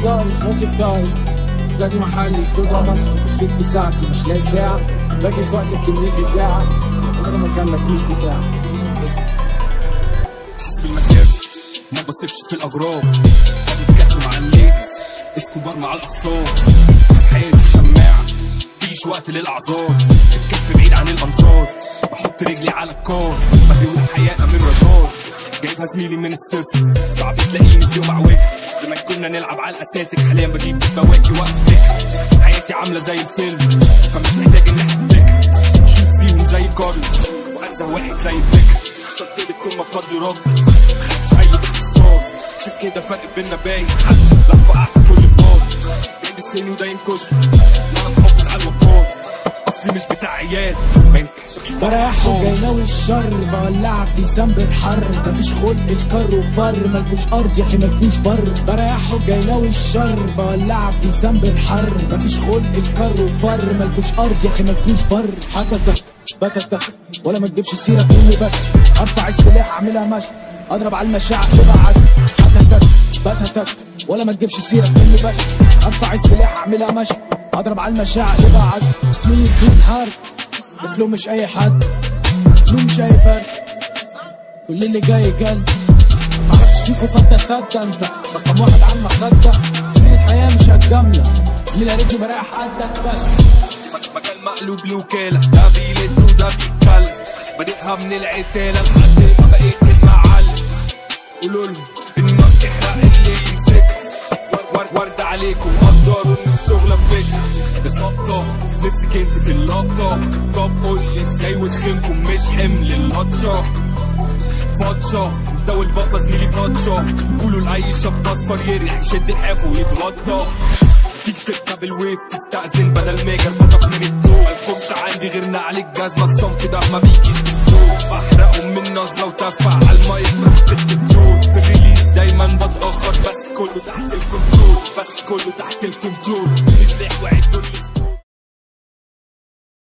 داري اخواتي في داري باقي محلي فوق مصر بصيت في ساعتي مش لاقي ساعة باقي في وقتك من الإذاعة أنا مكانك مش بتاعي اسمع حسب المسافة ما بثقش في الأغراب بتكسر مع الليديز اسكوبار مع الأخصار وسط حياتي الشماعة مفيش وقت للأعذار الكف بعيد عن الأنظار بحط رجلي على الكار بجري والحياة من رادار جايبها زميلي من الصفر صعب تلاقيني في يوم عوجة زمان كنا نلعب على الأساتك حاليا بجيب بواكي وأستك حياتي عاملة زي الفيلم فمش محتاج إن أحبك شوت فيهم زي كارلوس وأنزه واحد زي البكر وصلت لك كل ما فضي ربي مخدتش أي باختصار عشان كده فرق بينا باين حتى لو وقعت كل البار بين السن وده ينكشني لا أنا محافظ على الوقار أصلي مش بتاع عيال ما ينفعش أبيع بريح وجاي ناوي الشر بولعها في ديسمبر حر مفيش خلق الكر وفر ملكوش ارض يا اخي ملكوش بر بريح وجاي ناوي الشر بولعها في ديسمبر حر مفيش خلق الكر وفر ملكوش ارض يا اخي ملكوش بر حكتك بتتك ولا ما تجيبش سيره مني بس ارفع السلاح اعملها مشي اضرب على المشاعر تبقى عزم حكتك بتتك ولا ما تجيبش سيره مني بس ارفع السلاح اعملها مشي اضرب على المشاعر تبقى عزم اسمي بدون حرب الفلو مش اي حد الفلو مش اي فرد كل اللي جاي جل معرفتش فيكوا فانت صدق انت رقم واحد على المخدة زميل الحياة مش هتجاملة زميل يا ريتني بريح حدك بس مجال مقلوب لوكالة ده بيلد وده بيتكلم بادئها من العتالة لحد ما بقيت المعلم قولوا له النار تحرق اللي يمسكها ور- ور- ورد عليكم قدروا ان الشغلة ببيتها ده سقطة نفسك انت في اللقطة طب قول لي ازاي وتخينكم مش حمل اللطشة فاتشة ده والبابا زميلي فاتشة قولوا لأي شاب اصفر يريح يشد الحاف ويتغطى تيجي تركب الويف تستأذن بدل ما يجي البطق من الدول مالكمش عندي غير نعل الجزمة الصنف ده ما بيجيش بالسوق بحرقهم من نظرة وتفع على المايك بس البترول في الريليز دايما بتأخر بس كله تحت الكنترول بس كله تحت الكنترول سلاح وعدوا اللي